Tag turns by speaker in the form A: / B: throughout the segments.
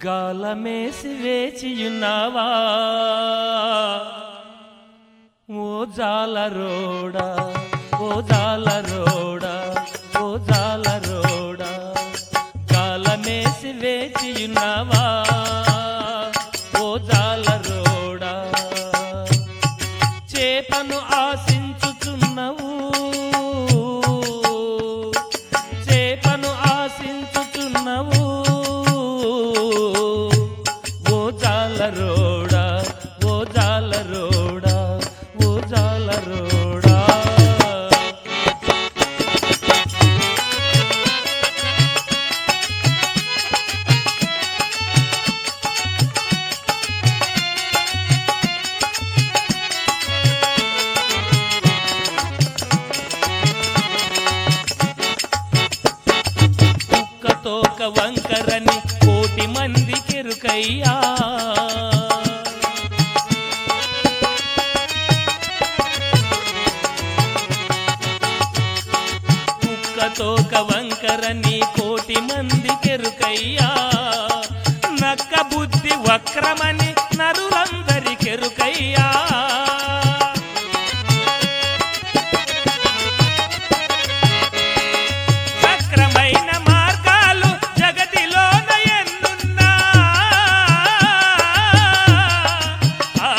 A: గాలమేసి వేచియున్నావా ఓ జాలరోడా ఓ జాలరోడా ఓ జాలరోడా గాలమేసి వేచియున్నావా ఓ జాలరోడా చేపను ఆశించుచున్నవు చేపను ఆశించుచున్నవు ఓ జాలరోడా ఓ జాలరోడా ఓ జాలరోడా కుక్కతోక వంకరని కోటి మంది కెరుకయ్యా కుక్కతోక వంకరని కోటి మంది కెరుకయ్యా నక్క బుద్ధి వక్రమని నరులందరి కెరుకయ్యా వక్రమైన మార్గాలు జగతిలోన ఎన్నున్నా ఆ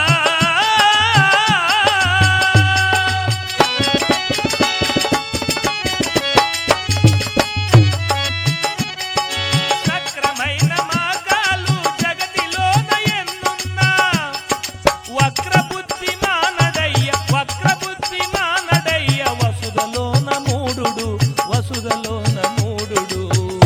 A: సక్రమైన మార్గాలు జగతిలోన ఎన్నున్నా వక్రబుద్ధి మానడయ్య వక్రబుద్ధి మానడయ్య వసుదలోన మూడుడు వసుదలోన మూడుడు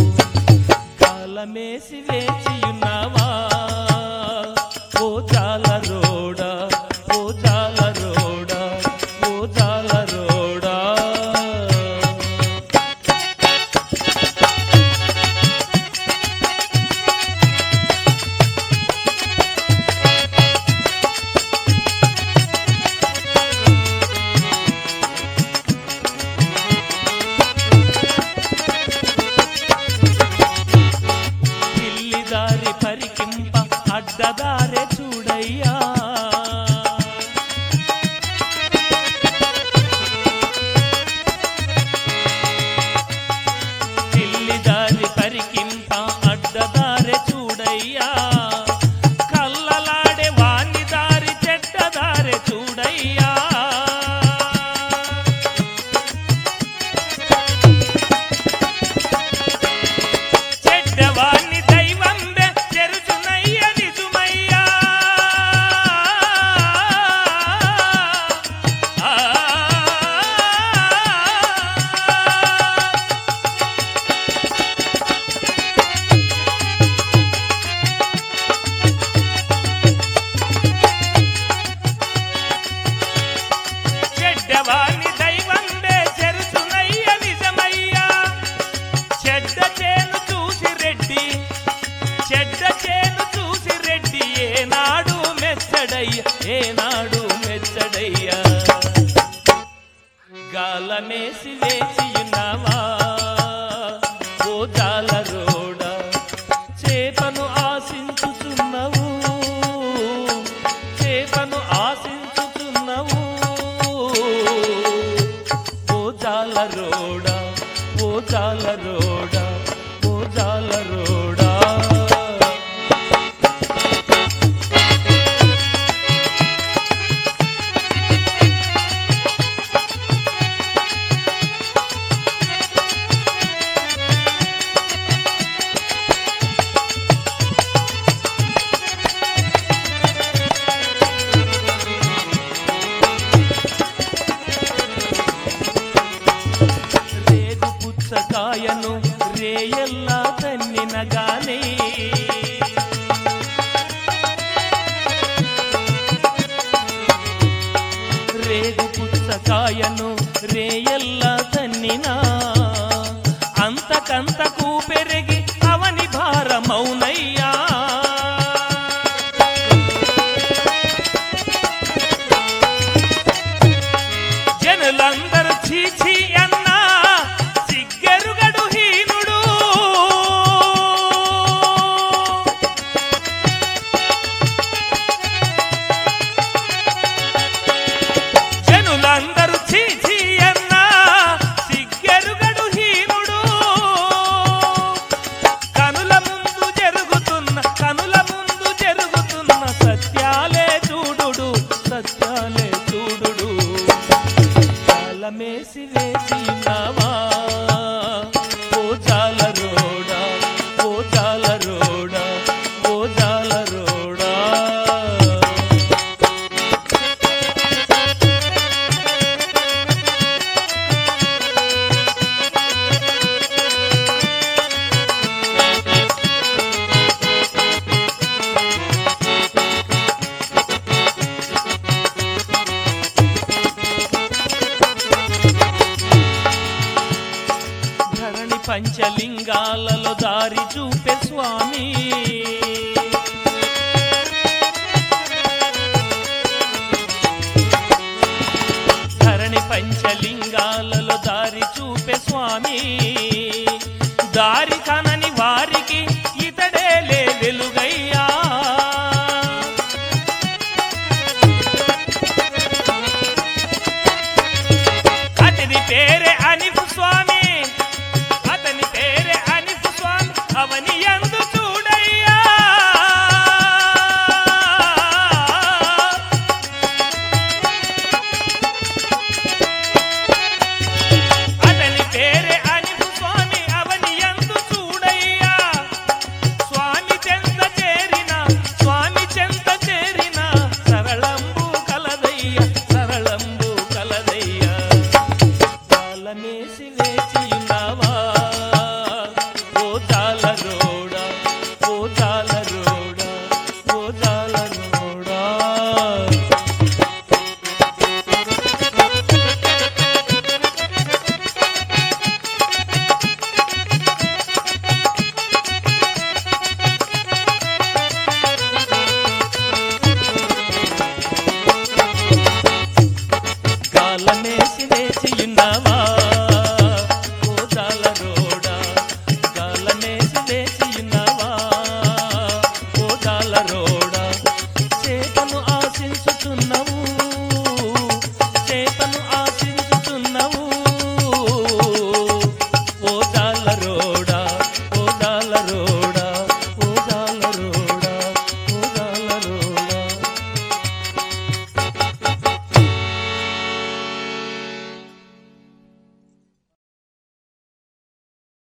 A: కాలమేసి వేచియున్నావా ఓ జాల రోడా ఓ జాల రోడా ఓ జాల రోడా పిల్లిదారి పరికింప అడ్డదారే చూడయ్యా పిల్లిదారి పరికింప అడ్డదారే చూడయ్యా కల్లలాడే వాణి దారి చెడ్డదారే చూడయ్యా చెడ్డవాణ్ణి దైవంబె చెరుచునయ్య నిజమయ్యా ఆ. చెడ్డవాణ్ణి దైవంబె చెరుచునయ్య నిజమయ్యా చెడ్డ చేను చూసి రెడ్డి చెడ్డ చేను చూసి రెడ్డి ఏనాడు మెచ్చడయ్య ఏనాడు మెచ్చడయ్య గాలమేసి వేచియున్నావా ఓ జాల రోడా చేపను ఆశించుచున్నవు చేపను ఆశించుచున్నవు ఓ జాల రోడా ఓ జాల రోడా ఓ జాల రోడా రేగు పుచ్చకాయను రేయల్లా తన్నిన గాని రేగు పుచ్చకాయను రేయల్లా తన్నినా అంతకంతకు పెరిగి అవని భారమౌనయ్యా జనులందరూ చీచి అన్నా సిగ్గెరుగడు హీనుడు పంచలింగాలలో దారి చూపే స్వామి